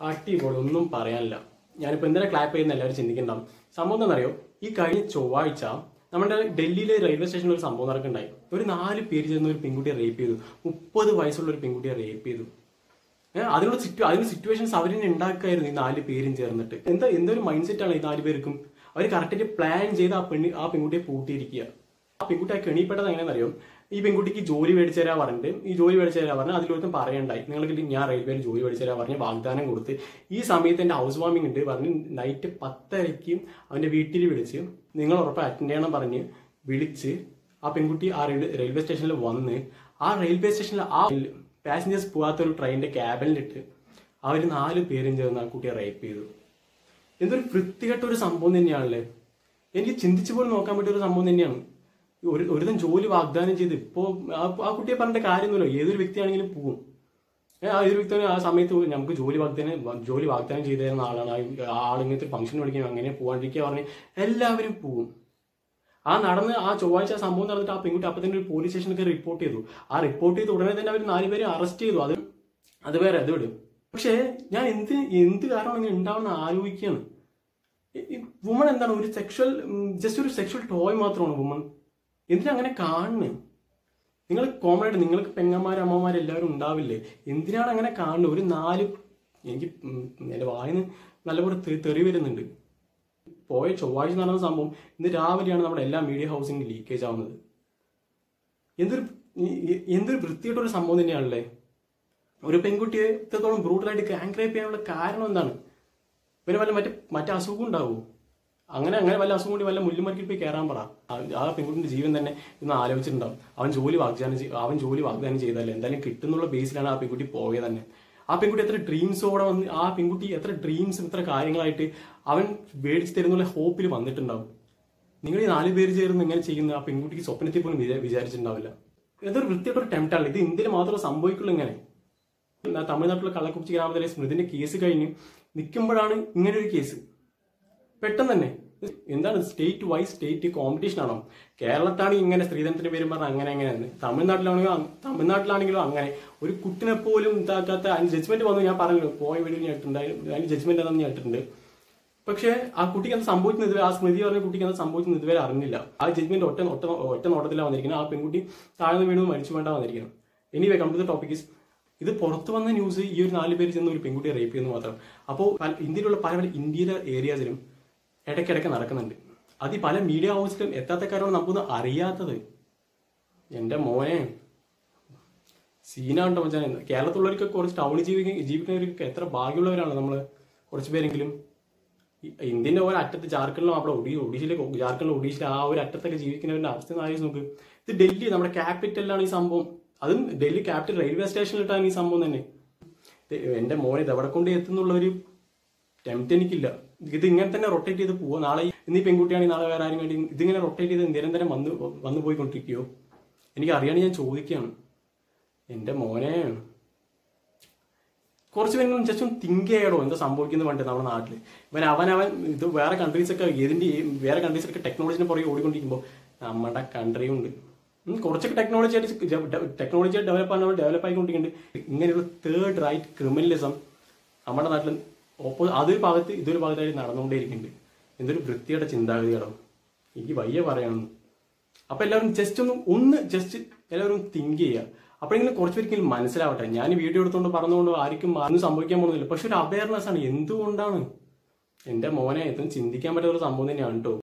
അടിപൊളി ഒന്നും പറയാനില്ല ഞാനിപ്പോൾ എന്തിനാ ക്ലാപ്പ് ചെയ്യുന്ന എല്ലാവരും ചിന്തിക്കുന്നുണ്ടാവും സംഭവം എന്താണെന്നറിയോ ഈ കഴിഞ്ഞ ചൊവ്വാഴ്ച നമ്മുടെ ഡൽഹിയിലെ റെയിൽവേ സ്റ്റേഷനിൽ ഒരു സംഭവം നടക്കുന്നുണ്ടായി ഒരു നാല് പേര് ചേർന്ന് ഒരു പെൺകുട്ടിയെ റേപ്പ് ചെയ്തു മുപ്പത് വയസ്സുള്ള ഒരു പെൺകുട്ടിയെ റേപ്പ് ചെയ്തു ഏഹ് അതിനുള്ള സിറ്റു അതിന് സിറ്റുവേഷൻസ് അവർ തന്നെ ഉണ്ടാക്കുകയായിരുന്നു ഈ നാല് പേരും ചേർന്നിട്ട് എന്താ എന്തൊരു മൈൻഡ് സെറ്റ് ആണ് ഈ നാല് പേർക്കും അവർ കറക്റ്റായിട്ട് പ്ലാൻ ചെയ്ത് ആ പെണ്ണി ആ പെൺകുട്ടിയെ പൂട്ടിയിരിക്കുക ആ പെൺകുട്ടി ആ കെണിപ്പെട്ടത് എങ്ങനെയാണെന്ന് അറിയോ ഈ പെൺകുട്ടിക്ക് ജോലി മേടിച്ചു തരാൻ പറഞ്ഞിട്ട് ഈ ജോലി മേടിച്ചു തരാൻ പറഞ്ഞാൽ അതിലൊരുത്തും പറയണ്ടായി നിങ്ങൾക്ക് ഞാൻ റെയിൽവേയിൽ ജോലി മേടിച്ചു തരാൻ പറഞ്ഞ് വാഗ്ദാനം കൊടുത്ത് ഈ സമയത്ത് എൻ്റെ ഹൗസ് വാമിംഗ് ഉണ്ട് പറഞ്ഞ് നൈറ്റ് പത്തരയ്ക്ക് അവൻ്റെ വീട്ടിൽ വിളിച്ച് നിങ്ങൾ ഉറപ്പ് അറ്റൻഡ് ചെയ്യണം പറഞ്ഞ് വിളിച്ച് ആ പെൺകുട്ടി ആ റെയിൽവേ റെയിൽവേ സ്റ്റേഷനിൽ വന്ന് ആ റെയിൽവേ സ്റ്റേഷനിൽ ആ പാസഞ്ചേഴ്സ് പോകാത്ത ഒരു ട്രെയിനിന്റെ ക്യാബിനിലിട്ട് അവർ നാല് പേരും ചേർന്ന് ആ കുട്ടിയെ റേപ്പ് ചെയ്തു എന്തൊരു വൃത്തികെട്ട ഒരു സംഭവം തന്നെയാണല്ലേ എനിക്ക് ചിന്തിച്ചു പോലും നോക്കാൻ പറ്റിയ ഒരു സംഭവം തന്നെയാണ് ഒരു ഒരുതം ജോലി വാഗ്ദാനം ചെയ്ത് ഇപ്പോ ആ ആ കുട്ടിയെ പറഞ്ഞിട്ട് കാര്യമൊന്നുമില്ല ഏതൊരു വ്യക്തിയാണെങ്കിലും പോകും ഏ, ആ ഒരു വ്യക്തി ആ സമയത്ത് നമുക്ക് ജോലി വാഗ്ദാനം ജോലി വാഗ്ദാനം ചെയ്തു തരുന്ന ആളാണ് ആ ആൾ ഇങ്ങനത്തെ ഫംഗ്ഷൻ വിളിക്കും അങ്ങനെ പോകാണ്ടിരിക്കുക പറഞ്ഞ് എല്ലാവരും പോകും ആ നടന്ന് ആ ചൊവ്വാഴ്ച ആ സംഭവം നടന്നിട്ട് ആ പെൺകുട്ടി അപ്പൊ തന്നെ ഒരു പോലീസ് സ്റ്റേഷനൊക്കെ റിപ്പോർട്ട് ചെയ്തു ആ റിപ്പോർട്ട് ചെയ്ത് ഉടനെ തന്നെ അവർ നാലുപേരെ അറസ്റ്റ് ചെയ്തു അത് അത് വേറെ അത് വിടും പക്ഷേ ഞാൻ എന്ത് എന്ത് കാരണമാണ് ഇങ്ങനെ ഉണ്ടാവുന്ന ആലോചിക്കുകയാണ് വുമൺ എന്താണ് ഒരു സെക്ഷൽ ജസ്റ്റ് ഒരു സെക്ഷൽ ടോയ് മാത്രമാണ് വുമൺ എന്തിനാ അങ്ങനെ കാണുന്നത് നിങ്ങൾ കോമൺ ആയിട്ട് നിങ്ങൾക്ക് പെങ്ങന്മാർ അമ്മമാർ എല്ലാവരും ഉണ്ടാവില്ലേ എന്തിനാണ് അങ്ങനെ കാണുന്നത് ഒരു നാല് എനിക്ക് ഉം എൻ്റെ വായിന്ന് നല്ലപോലെ തെ- തെറി വരുന്നുണ്ട് പോയ ചൊവ്വാഴ്ച നടന്ന സംഭവം ഇന്ന് രാവിലെയാണ് നമ്മുടെ എല്ലാ മീഡിയ ഹൗസിനും ലീക്കേജ് ആവുന്നത് എന്തൊരു ഈ- ഈ- എന്തൊരു വൃത്തിയായിട്ട ഒരു സംഭവം തന്നെയാണല്ലേ ഒരു പെൺകുട്ടിയെ ഇത്രത്തോളം ബ്രൂട്ടലായിട്ട് ഗാങ് റേപ്പ് ചെയ്യാനുള്ള കാരണം എന്താണ് പിന്നെ വല്ല മറ്റേ മറ്റേ അസുഖം ഉണ്ടാവുമോ അങ്ങനെ അങ്ങനെ വല്ല അസുഖം കൂടി വല്ല മുല്ലുമരക്കിൽ പോയി കയറാൻ പറ ആ- ആ പെൺകുട്ടിന്റെ ജീവൻ തന്നെ ഇന്ന് ആലോചിച്ചിട്ടുണ്ടാവും അവൻ ജോലി വാഗ്ദാനം ചെയ്- അവൻ ജോലി വാഗ്ദാനം ചെയ്താലേ എന്തായാലും കിട്ടുന്നുള്ള ബേസിലാണ് ആ പെൺകുട്ടി പോയത് തന്നെ ആ പെൺകുട്ടി എത്ര ഡ്രീംസോടെ വന്ന് ആ പെൺകുട്ടി എത്ര ഡ്രീംസും ഇത്ര കാര്യങ്ങളായിട്ട് അവൻ മേടിച്ചു തരുന്നുള്ള ഹോപ്പിൽ വന്നിട്ടുണ്ടാവും നിങ്ങൾ ഈ നാല് പേര് ചേർന്ന് ഇങ്ങനെ ചെയ്യുന്ന ആ പെൺകുട്ടിക്ക് സ്വപ്നത്തിൽ പോലും വിചാ- വിചാരിച്ചിട്ടുണ്ടാവില്ല ഇതൊരു വൃത്തിയായിട്ടൊരു ഒരു ടെംപ്റ്റാണ് ഇത് ഇന്ത്യയിൽ മാത്രമേ സംഭവിക്കുള്ളൂ ഇങ്ങനെ ന- തമിഴ്നാട്ടിലെ കള്ളക്കുറിച്ചി ഗ്രാമത്തിലെ സ്മൃതിന്റെ കേസ് കഴിഞ്ഞ് നിൽക്കുമ്പോഴാണ് ഇങ്ങനെ ഒരു കേസ് പെട്ടെന്ന് തന്നെ എന്താണ് സ്റ്റേറ്റ് വൈസ് സ്റ്റേറ്റ് കോമ്പറ്റീഷൻ ആണോ കേരളത്താണ് ഇങ്ങനെ സ്ത്രീധനത്തിന്റെ പേരും പറഞ്ഞ അങ്ങനെ അങ്ങനെ തമിഴ്നാട്ടിലാണെങ്കിലും അങ്- തമിഴ്നാട്ടിലാണെങ്കിലും അങ്ങനെ ഒരു കുട്ടിനെ പോലും ഇതാക്കാത്ത അതിന് ജഡ്ജ്മെന്റ് വന്നു ഞാൻ പറഞ്ഞു പോയ വീഡിയോ ഞാൻ ഇട്ടിട്ടുണ്ട് അതിന് ജഡ്ജ്മെന്റ് എന്താണെന്ന് ഞാൻ ഇട്ടിട്ടുണ്ട് പക്ഷേ ആ കുട്ടിക്ക് അത് സംഭവിക്കുന്നത് ഇതുവരെ ആ സ്മൃതി പറഞ്ഞ കുട്ടിക്ക് അത് സംഭവിക്കുന്നത് ഇതുവരെ അറിഞ്ഞില്ല ആ ജഡ്ജ്മെന്റ് ഒറ്റ ഒറ്റ ഒറ്റ നോട്ടത്തിലാണ് വന്നിരിക്കുന്നത് ആ പെൺകുട്ടി താഴ്ന്നു വീണു മരിച്ചു വേണ്ട വന്നിരിക്കുന്നത് anyway come to the topic is ഇത് പുറത്തു വന്ന ന്യൂസ് ഈ ഒരു നാല് പേര് ചെന്ന് ഒരു പെൺകുട്ടിയെ റേപ്പ് ചെയ്യുന്നു മാത്രം അപ്പോൾ പല- ഇന്ത്യയിലുള്ള പല പല ഇന്ത്യയിലെ ഏരിയാസിലും ഇടയ്ക്കിടയ്ക്ക് നടക്കുന്നുണ്ട് അത് ഈ പല മീഡിയ ഹൗസിലും എത്താത്ത കാര്യമാണ് നമുക്കൊന്നും അറിയാത്തത് എന്റെ മോനെ സീനാണ്ടോ മച്ചാൻ കേരളത്തിലുള്ളവർക്ക് കുറച്ച് ടൗണിൽ ജീവിക്കുന്ന ജീവിക്കുന്നവർക്ക് എത്ര ഭാഗ്യമുള്ളവരാണ് നമ്മൾ കുറച്ച് പേരെങ്കിലും ഈ- ഇന്ത്യന്റെ ഒരു അറ്റത്ത് ജാർഖണ്ഡിലും അവിടെ ഒഡീ ഒഡീഷയിലെ ജാർഖണ്ഡിലും ഒഡീഷയിലെ ആ ഒരു അറ്റത്തൊക്കെ ജീവിക്കുന്നവരുടെ അവസ്ഥ ഒന്ന് ആലോചിച്ച് നോക്ക് ഇത് ഡൽഹി നമ്മുടെ ക്യാപിറ്റലിലാണ് ഈ സംഭവം അതും ഡൽഹി ക്യാപിറ്റൽ റെയിൽവേ സ്റ്റേഷനിലിട്ടാണ് ഈ സംഭവം തന്നെ ഇത് എന്റെ മോനെ ഇത് എവിടെ കൊണ്ട് എത്തുന്നുള്ള ഒരു ടെംപ്റ്റ് എനിക്കില്ല ഇത് ഇങ്ങനെ തന്നെ റൊട്ടേറ്റ് ചെയ്ത് പോവാ നാളെ ഇന്ന് ഈ പെൺകുട്ടിയാണെങ്കിൽ നാളെ വേറെ ആരും വേണ്ടി ഇതിങ്ങനെ റൊട്ടേറ്റ് ചെയ്ത് നിരന്തരം വന്ന് വന്നു പോയിക്കൊണ്ടിരിക്കുകയോ എനിക്ക് അറിയാണ്ട് ഞാൻ ചോദിക്കുകയാണ് എന്റെ മോനെ കുറച്ച് പേരെങ്കിലും ജസ്റ്റ് ഒന്ന് തിങ്ക് ചെയ്യണോ എന്താ സംഭവിക്കുന്നത് പണ്ട് നമ്മുടെ നാട്ടിൽ ഇവൻ അവൻ അവൻ ഇത് വേറെ കൺട്രീസ് ഒക്കെ ഏതിന്റെ വേറെ കൺട്രീസിലൊക്കെ ടെക്നോളജിനെ പുറകെ ഓടിക്കൊണ്ടിരിക്കുമ്പോൾ നമ്മുടെ കൺട്രിയും ഉണ്ട് ഉം, കുറച്ചൊക്കെ ടെക്നോളജി ആയിട്ട് ടെക്നോളജി ഡെവലപ്പ് ആണ് ഡെവലപ്പ് ആയിക്കൊണ്ടിരിക്കുന്നുണ്ട് ഇങ്ങനെയുള്ള തേർഡ് റൈറ്റ് ക്രിമിനലിസം നമ്മുടെ നാട്ടിൽ ഓപ്പോ അതൊരു ഭാഗത്ത് ഇതൊരു ഭാഗത്തായിട്ട് നടന്നുകൊണ്ടേയിരിക്കുന്നുണ്ട് എന്തൊരു വൃത്തിയുടെ ചിന്താഗതികളോ എനിക്ക് വയ്യ പറയണമെന്ന് അപ്പൊ എല്ലാവരും ജസ്റ്റ് ഒന്ന് ഒന്ന് ജസ്റ്റ് എല്ലാവരും തിങ്ക് ചെയ്യുക അപ്പോഴെങ്കിലും കുറച്ച് പേർക്കെങ്കിലും മനസ്സിലാവട്ടെ ഞാൻ ഈ വീഡിയോ എടുത്തുകൊണ്ട് പറഞ്ഞുകൊണ്ട് ആർക്കും ഒന്നും സംഭവിക്കാൻ പോകുന്നില്ല പക്ഷെ ഒരു അവയർനെസ് ആണ് എന്തുകൊണ്ടാണ് എന്റെ മോനെ ഇതും ചിന്തിക്കാൻ പറ്റുന്ന ഒരു സംഭവം തന്നെയാണ് കേട്ടോ